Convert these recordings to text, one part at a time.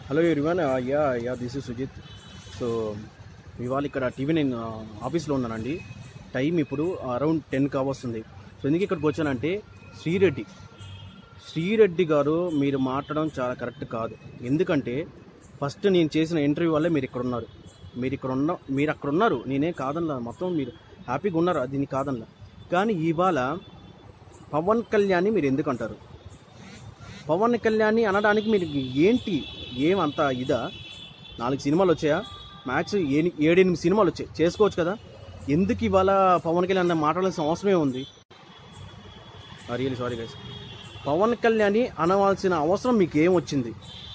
hello everyone yeah yeah this is Sujith so ఇవాళ ఇక్కడ TV నేను ఆఫీస్లో ఉన్నానండి టైం ఇప్పుడు అరౌండ్ టెన్ కావస్తుంది సో ఎందుకు ఇక్కడికి వచ్చానంటే శ్రీరెడ్డి శ్రీరెడ్డి గారు మీరు మాట్లాడడం చాలా కరెక్ట్ కాదు ఎందుకంటే ఫస్ట్ నేను చేసిన ఇంటర్వ్యూ వల్లే మీరు ఇక్కడ ఉన్నారు మీరు ఇక్కడ ఉన్న మీరు అక్కడ ఉన్నారు నేనే కాదనలా మొత్తం మీరు హ్యాపీగా ఉన్నారు అది నీ కాదనలా కానీ ఇవాళ పవన్ కళ్యాణ్ని మీరు ఎందుకు అంటారు పవన్ కళ్యాణ్ని అనడానికి మీరు ఏంటి ఏమంత ఇదా నాలుగు సినిమాలు వచ్చాయా మ్యాక్స్ ఏ ఏడెనిమిది సినిమాలు వచ్చాయి చేసుకోవచ్చు కదా ఎందుకు ఇవాళ పవన్ కళ్యాణ్ మాట్లాడాల్సిన అవసరమే ఉంది రియలీ సారీ గైస్ పవన్ కళ్యాణ్ని అనవలసిన అవసరం మీకు ఏం వచ్చింది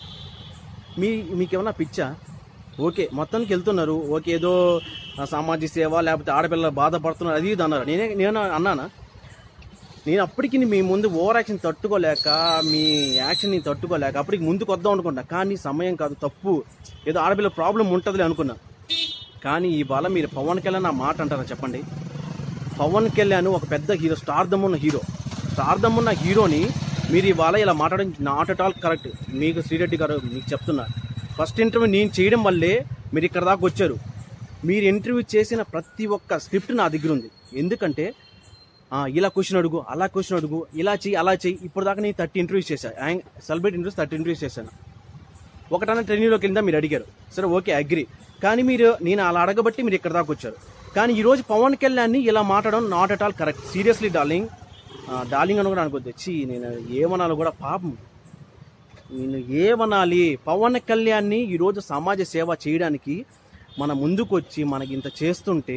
మీ మీకేమన్నా పిచ్చా ఓకే మొత్తానికి వెళ్తున్నారు ఓకే ఏదో ఆ, సామాజిక సేవ లేకపోతే ఆడపిల్లలు బాధపడుతున్నారు అది ఇది అన్నారు నేనే నేను అన్నానా నేను అప్పటికి మీ ముందు ఓవర్ యాక్షన్ తట్టుకోలేక మీ యాక్షన్ని తట్టుకోలేక అప్పటికి ముందుకు వద్దాం అనుకున్నా కానీ సమయం కాదు తప్పు ఏదో ఆడపిల్ల ప్రాబ్లం ఉంటుందిలే అనుకున్నా కానీ ఇవాళ మీరు పవన్ కళ్యాణ్ ఆ మాట అంటారా చెప్పండి పవన్ కళ్యాణ్ ఒక పెద్ద హీరో స్టార్దమ్ ఉన్న హీరో స్టార్దమ్ ఉన్న హీరోని మీరు ఇవాళ ఇలా మాట్లాడడం నాట్ అట్ ఆల్ కరెక్ట్ మీకు శ్రీరెడ్డి గారు మీకు చెప్తున్నా ఫస్ట్ ఇంటర్వ్యూ నేను చేయడం వల్లే మీరు ఇక్కడ దాకా వచ్చారు మీరు ఇంటర్వ్యూ చేసిన ప్రతి ఒక్క స్క్రిప్ట్ నా దగ్గర ఉంది ఎందుకంటే ఆ, ఇలా క్వశ్చన్ అడుగు అలా క్వశ్చన్ అడుగు ఇలా చెయ్యి అలా చెయ్యి ఇప్పుడు దాకా నేను థర్టీ ఇంటర్వ్యూస్ చేశాను సెలబ్రేట్ ఇంటర్వ్యూస్ థర్టీ ఇంటర్వ్యూస్ చేశాను ఒకటన్నా ట్రైనింగ్లోకి వెళ్ళిందా మీరు అడిగారు సరే ఓకే అగ్రి కానీ మీరు నేను అలా అడగబట్టి మీరు ఇక్కడ దాకా వచ్చారు కానీ ఈ రోజు పవన్ కళ్యాణ్ని ఇలా మాట్లాడడం not at all correct seriously darling darling అని కూడా అనుకోద్దు వచ్చి నేను ఏమనాలో కూడా పాపం నేను ఏమనాలి పవన్ కళ్యాణ్ని ఈరోజు సమాజ సేవ చేయడానికి మన ముందుకు వచ్చి మనకి ఇంత చేస్తుంటే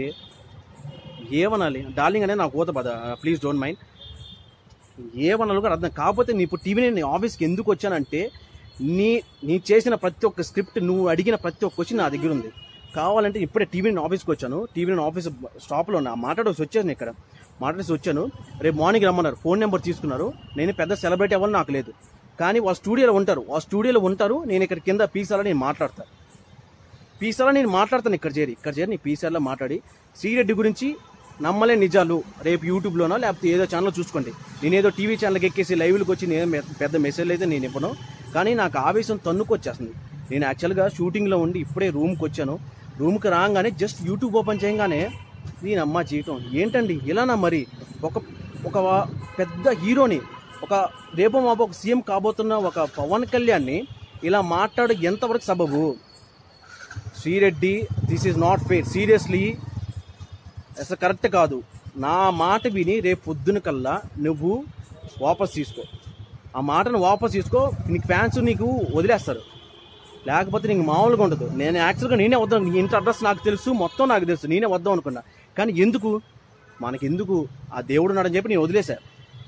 ఏమనాలి డార్లింగ్ అనేది నాకు ఊత పద ప్లీజ్ డోంట్ మైండ్ ఏమనాలి కూడా అర్థం కాకపోతే నీ ఇప్పుడు టీవీ నేను ఆఫీస్కి ఎందుకు వచ్చానంటే నీ నీ చేసిన ప్రతి ఒక్క స్క్రిప్ట్ నువ్వు అడిగిన ప్రతి ఒక్క క్వశ్చన్ నా దగ్గర ఉంది కావాలంటే ఇప్పుడే టీవీ నేను ఆఫీస్కి వచ్చాను టీవీ నేను ఆఫీస్ స్టాప్లో ఉన్నా మాట్లాడేసి వచ్చాను ఇక్కడ మాట్లాడేసి వచ్చాను రేపు మార్నింగ్ రమ్మన్నారు ఫోన్ నెంబర్ తీసుకున్నారు నేను పెద్ద సెలబ్రిటీ అవ్వాలని నాకు లేదు కానీ వాళ్ళ స్టూడియోలో ఉంటారు వాళ్ళ స్టూడియోలో ఉంటారు నేను ఇక్కడ కింద పీసాలో నేను మాట్లాడతాను పీసాలో నేను మాట్లాడతాను ఇక్కడ చేరి ఇక్కడ చేరి నీ పీసార్లో మాట్లాడి శ్రీరెడ్డి గురించి నమ్మలే నిజాలు రేపు యూట్యూబ్లోనో లేకపోతే ఏదో ఛానల్ చూసుకోండి నేను ఏదో టీవీ ఛానల్కి ఎక్కేసి లైవ్లకు వచ్చి నేను మె- పెద్ద మెసేజ్ అయితే నేను ఇవ్వను కానీ నాకు ఆవేశం తన్నుకొచ్చేస్తుంది నేను యాక్చువల్గా షూటింగ్లో ఉండి ఇప్పుడే రూమ్కి వచ్చాను రూమ్కి రాగానే జస్ట్ యూట్యూబ్ ఓపెన్ చేయగానే నేను అమ్మ జీవితం ఏంటండి ఇలానా మరి ఒక ఒక పెద్ద హీరోని ఒక రేపు మాపు ఒక సీఎం కాబోతున్న ఒక పవన్ కళ్యాణ్ని ఇలా మాట్లాడు ఎంతవరకు సబబు Sri Reddy this is not fair seriously అసలు కరెక్ట్ కాదు నా మాట విని రేపు పొద్దున కల్లా నువ్వు వాపస్ తీసుకో ఆ మాటను వాపస్ తీసుకో నీకు ఫ్యాన్స్ నీకు వదిలేస్తారు లేకపోతే నీకు మామూలుగా ఉండదు నేను యాక్చువల్గా నేనే వద్దాం నీ ఇంటి అడ్రస్ నాకు తెలుసు మొత్తం నాకు తెలుసు నేనే వద్దాం అనుకున్నా కానీ ఎందుకు మనకి ఎందుకు ఆ దేవుడు ఉన్నాడని చెప్పి నేను వదిలేశా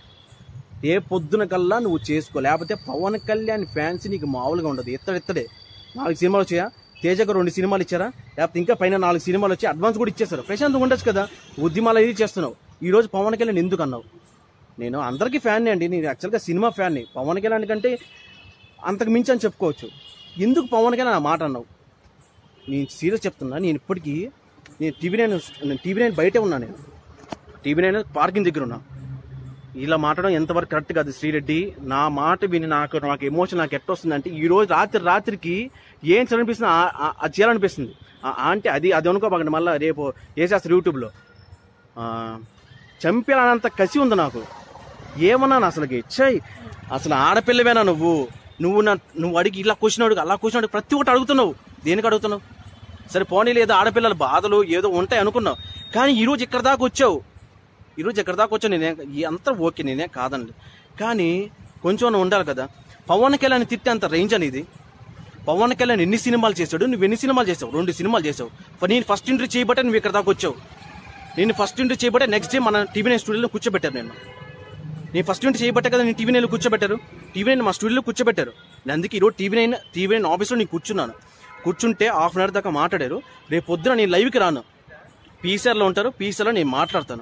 ఏ పొద్దున కల్లా నువ్వు చేసుకో లేకపోతే పవన్ కళ్యాణ్ ఫ్యాన్స్ నీకు మామూలుగా ఉండదు ఎత్తడు ఎత్తడే నాలుగు సినిమాలు వచ్చాయా తేజకు రెండు సినిమాలు ఇచ్చారా లేకపోతే ఇంకా పైన నాలుగు సినిమాలు వచ్చి అడ్వాన్స్ కూడా ఇచ్చేస్తారు ప్రశాంతంగా ఉండొచ్చు కదా ఉద్యమాలు ఇది చేస్తున్నావు ఈ రోజు పవన్ కళ్యాణ్ ఎందుకు అన్నావు నేను అందరికీ ఫ్యాన్ అండి నేను యాక్చువల్గా సినిమా ఫ్యాన్ని పవన్ కళ్యాణ్ కంటే అంతకు మించి అని చెప్పుకోవచ్చు ఎందుకు పవన్ కళ్యాణ్ ఆ మాట అన్నావు నేను సీరియస్ చెప్తున్నా నేను ఇప్పటికీ నేను టీవీ నైన్ నేను టీవీ నైన్ బయటే ఉన్నా నేను టీవీ నైన్ పార్కింగ్ దగ్గర ఉన్నా ఇలా మాట్లాడడం ఎంతవరకు కరెక్ట్ కాదు శ్రీరెడ్డి నా మాట విని నాకు నాకు ఎమోషన్ నాకు ఎట్ట వస్తుందంటే ఈ రోజు రాత్రి రాత్రికి ఏం చేయాలనిపిస్తుంది ఆ- ఆ- అది చేయాలనిపిస్తుంది ఆ- ఆ అంటే అది అది అనుకోబాకండి మళ్ళీ రేపు వేసేస్తారు యూట్యూబ్లో ఆ, చంపేయాలన్నంత కసి ఉంది నాకు ఏమన్నాను అసలుకి ఛై అసలు ఆడపిల్లవేనా నువ్వు నువ్వు నా నువ్వు అడిగి ఇలా క్వశ్చన్ అడుగు అలా క్వశ్చన్ అడుగు ప్రతి ఒక్కటి అడుగుతున్నావు దేనికి అడుగుతున్నావు సరే పోనీ లేదా ఆడపిల్లల బాధలు ఏదో ఉంటాయి అనుకున్నావు కానీ ఈరోజు ఇక్కడ దాకా వచ్చావు ఈరోజు ఎక్కడ దాకా వచ్చా నేనే ఈ అంతా ఓకే నేనే కాదండి కానీ కొంచెం ఉండాలి కదా పవన్ కళ్యాణ్ తిట్టే అంత రేంజ్ అనేది పవన్ కళ్యాణ్ ఎన్ని సినిమాలు చేశాడు నువ్వు ఎన్ని సినిమాలు చేసావు రెండు సినిమాలు చేసావు ఫ- నేను ఫస్ట్ ఇంటర్వ్యూ చేయబట్టే నువ్వు ఇక్కడ దాకా వచ్చావు నేను ఫస్ట్ ఇంటర్వ్యూ చేయబట్టే నెక్స్ట్ డే మన టీవీ నైన్ స్టూడియోలో కూర్చోబెట్టారు నేను నేను ఫస్ట్ ఇంటర్వ్యూ చేయబట్టే కదా నేను టీవీ నైన్లో కూర్చోబెట్టారు టీవీ నైన్ మా స్టూడియోలో కూర్చోబెట్టారు నేను అందుకే ఈరోజు టీవీ నైన్ టీవీ నైన్ ఆఫీస్లో నేను కూర్చున్నాను కూర్చుంటే హాఫ్ అన్ అవర్ దాకా మాట్లాడారు రేపు పొద్దున నేను లైవ్కి రాను పీసీఆర్లో ఉంటారు పీసీఆర్లో నేను మాట్లాడతాను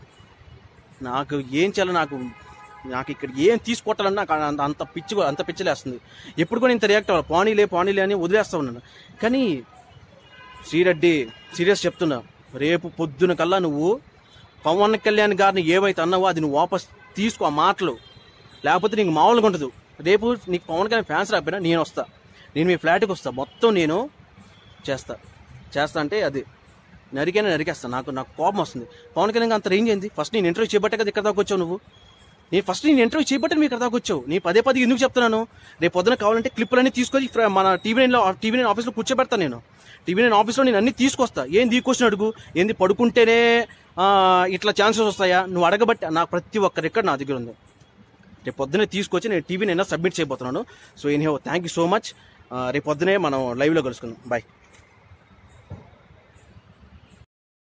నాకు ఏం చేయాలో నాకు నాకు ఇక్కడ ఏం తీసుకొట్టాలన్నా నాకు అంత అంత పిచ్చి అంత పిచ్చిలేస్తుంది ఎప్పుడు కూడా ఇంత రియాక్ట్ అవ్వాలి పానీలే పానీలే అని వదిలేస్తా ఉన్నాను కానీ శ్రీరెడ్డి సీరియస్ చెప్తున్నా రేపు పొద్దున కల్లా నువ్వు పవన్ కళ్యాణ్ గారిని ఏవైతే అన్నావో అది నువ్వు వాపస్ తీసుకో ఆ మాటలు లేకపోతే నీకు మామూలుగా ఉండదు రేపు నీకు పవన్ కళ్యాణ్ ఫ్యాన్స్ రాకపోయినా నేను వస్తా నేను మీ ఫ్లాట్కి వస్తా మొత్తం నేను చేస్తా చేస్తా అంటే అది నరికైనా నరికేస్తా నాకు నాకు కోపం వస్తుంది పవన్ కళ్యాణ్ అంత రేంజ్ ఏంది ఫస్ట్ నేను ఇంటర్వ్యూ చేయబట్టే కదా ఇక్కడ దాకా వచ్చావు నువ్వు నేను ఫస్ట్ నేను ఇంటర్వ్యూ చేయబట్టే మీరు ఇక్కడ దాకా వచ్చావు నేను పదే పదే ఎందుకు చెప్తున్నాను రేపు పొద్దున కావాలంటే క్లిప్పులన్నీ తీసుకొని ఫ్ర- మన టీవీ నైన్లో టీవీ నైన్ ఆఫీస్లో కూర్చోబెడతాను నేను టీవీ నైన్ ఆఫీస్లో నేను అన్ని తీసుకొస్తా ఏంది ఈ క్వశ్చన్ అడుగు ఏంది పడుకుంటేనే ఆ, ఇట్లా ఛాన్సెస్ వస్తాయా నువ్వు అడగబట్టి నాకు ప్రతి ఒక్క రికార్డ్ నా దగ్గర ఉంది రేపు పొద్దునే తీసుకొచ్చి నేను టీవీ నైన్ సబ్మిట్ చేయబోతున్నాను so any thank you so much రేపు పొద్దునే మనం లైవ్లో కలుసుకుందాం బాయ్